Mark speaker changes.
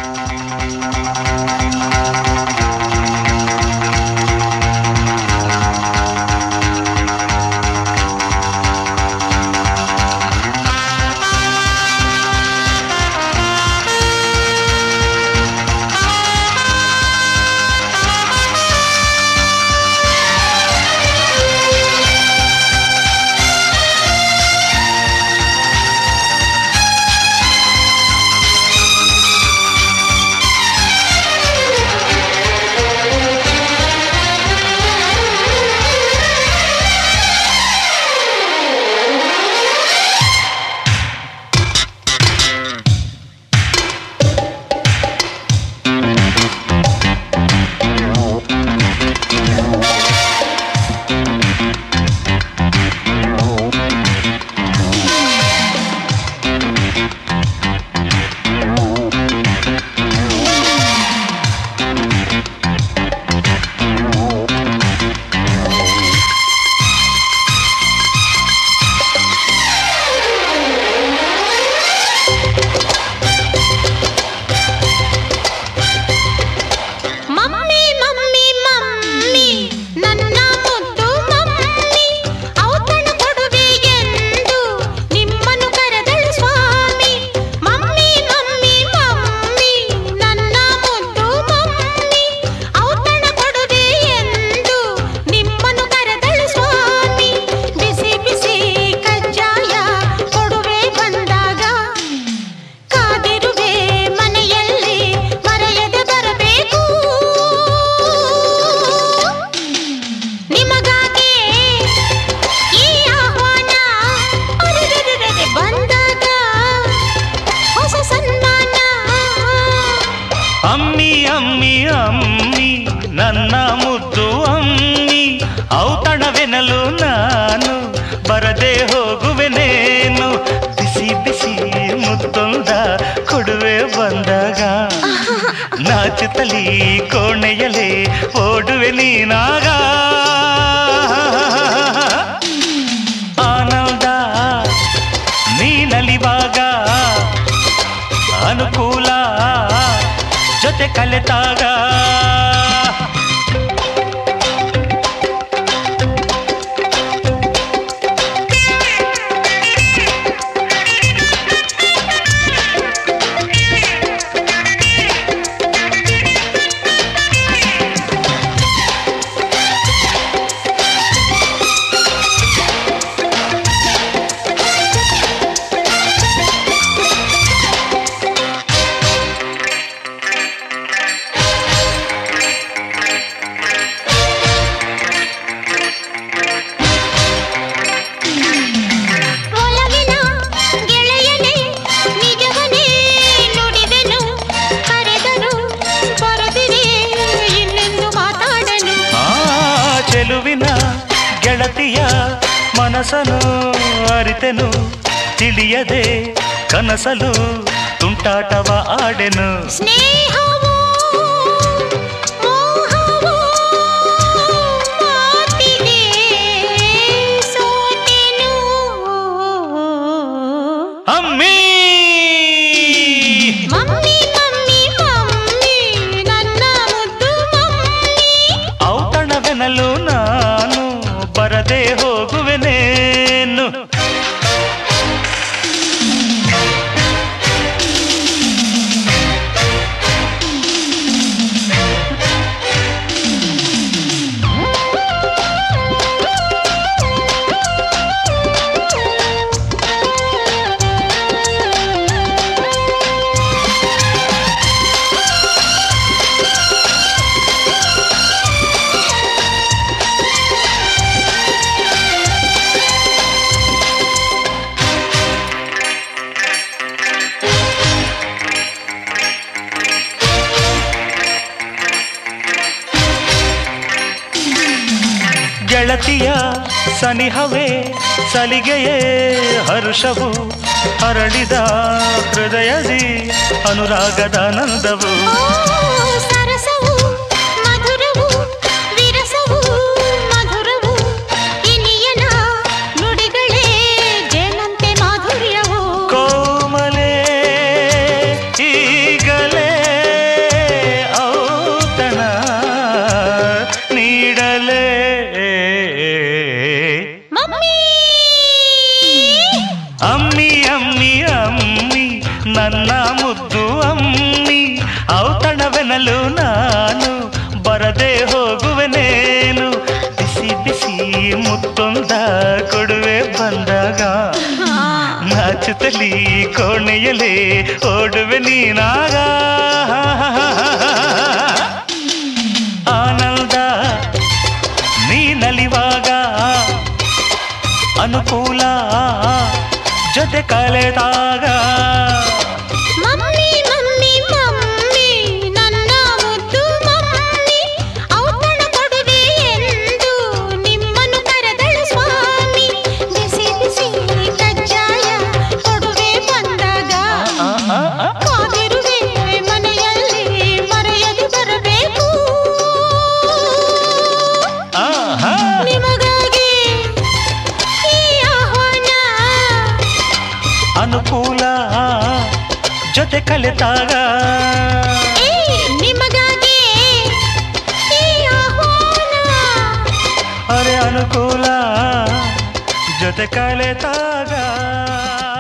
Speaker 1: Mummy mummy mummy ನನ್ನ ಮುದ್ದು mummy ಔತಣ ಕೊಡುವೆ ಎಂದು ನಿಮ್ಮನ್ನು ಕರೆದಳು ಸ್ವಾಮಿ ಮಮ್ಮಿ ಮಮ್ಮಿ ಮಮ್ಮಿ ನನ್ನ ಮುದ್ದು ಮಮ್ಮಿ ಔತಣ ಕೊಡುವೆ ಎಂದು ನಿಮ್ಮನ್ನು ಕರೆದಳು ಸ್ವಾಮಿ ಬಿಸಿ ಬಿಸಿ ಕಜ್ಜಾಯ ಕೊಡುವೆ ಬಂದಾಗ ಕಾದಿರುವೆ ಮನೆಯಲ್ಲಿ ಮರೆಯದೆ ಬರಬೇಕು ನಿಮಗಾಗಿ ಈ ಆಹ್ವಾನ ಅರೆರೆರೆರೆ ಬಂದಾಗ ಹೊಸ ಸನ್ಮಾನ
Speaker 2: ಅಮ್ಮಿ ಅಮ್ಮಿ ಅಮ್ಮಿ ನನ್ನ ಮುದ್ದು ಅಮ್ಮಿ ಔತಣವೆನಲು ನಾನು ಬರದೆ ಹೋಗುವೆನೇನು ಬಿಸಿ ಬಿಸಿ ಮುತ್ತೊಂದ ಕೊಡುವೆ ಬಂದಾಗ ನಾಚುತ್ತಲಿ ಕೋಣೆಯಲೇ ಓಡುವೆ ನೀನಾಗ ಆನಂದ ನೀನಲಿವಾಗ ಅನುಕೂಲ ಜೊತೆ ಕಲೆತಾಗ
Speaker 1: ಒಲವಿನ ಗೆಳೆಯನೇ ನಿಜವನೇ ನುಡಿದೆನು ಕರೆದನು ಬರದಿರೇ ಇನ್ನೆಂದು ಮಾತಾಡನು
Speaker 2: ಆ ಚೆಲುವಿನ ಗೆಳತಿಯ ಮನಸ್ಸನು ಅರಿತೆನು ತಿಳಿಯದೆ ಕನಸಲು ತುಂಟಾಟವ ಆಡೆನು
Speaker 1: ಸ್ನೇಹವೋ ಮೋಹವೋ ಮಾತಿಗೆ ಸೋತೆನು
Speaker 2: ಅಮ್ಮಿ
Speaker 1: ಮಮ್ಮಿ ಮಮ್ಮಿ ಮಮ್ಮಿ ನನ್ನ ಮುದ್ದು ಮಮ್ಮಿ
Speaker 2: ಔತಣವೆನಲು ನಾನು ಬರದೆ ಹೋಗುವೆನೇನು ಗೆಳತಿಯ ಸನಿಹವೇ ಸಲಿಗೆಯೇ ಹರುಷವು ಹರಡಿದ ಹೃದಯದಿ ಅನುರಾಗದ ನಂದವು
Speaker 1: ಓ ಸರಸವು ಮಧುರವು ವಿರಸವು ಮಧುರವು ಇನಿಯನ ನುಡಿಗಳೇ ಜೇನಂತೆ ಮಾಧುರ್ಯವು
Speaker 2: ಕೋಮಲೆ ಈಗಲೇ ಮುದ್ದು ಅಮ್ಮಿ ಔತಣವೆನಲು ನಾನು ಬರದೆ ಹೋಗುವೆನೇನು ಬಿಸಿ ಬಿಸಿ ಮುತ್ತೊಂದ ಕೊಡುವೆ ಬಂದಾಗ ನಾಚುತ್ತಲಿ ಕೋಣೆಯಲೇ ಓಡುವೆ ನೀನಾಗ ಆನಂದ ನೀನಲಿವಾಗ ಅನುಕೂಲ ಜೊತೆ ಕಳೆದಾಗ
Speaker 1: ಮಮ್ಮಿ ಮಮ್ಮಿ ಮಮ್ಮಿ ನನ್ನ ಮುದ್ದು ಮಮ್ಮಿ ಔತಣ ಕೊಡುವೆ ಎಂದು ನಿಮ್ಮನ್ನು ಕರೆದಳು ಸ್ವಾಮಿ ಬಿಸಿ ಬಿಸಿ ಕಜ್ಜಾಯ ಕೊಡುವೆ ಬಂದಾಗ
Speaker 2: ಆ, ಆ, ಆ.
Speaker 1: ಕಾದಿರುವೆ ಮನೆಯಲ್ಲಿ ಮರೆಯದು ಬರಬೇಕು
Speaker 2: ಆಹಾ.
Speaker 1: ನಿಮಗಾಗಿ ಈ ಆಹ್ವಾನ
Speaker 2: ಅನುಕೂಲ ಜೊತೆ ಕಲೆತಾಗ
Speaker 1: ಏ ನಿಮಗಾಗಿ ಈ ಆಹ್ವಾನ
Speaker 2: ಅರೆ ಅನುಕೂಲ ಜೊತೆ ಕಲೆತಾಗ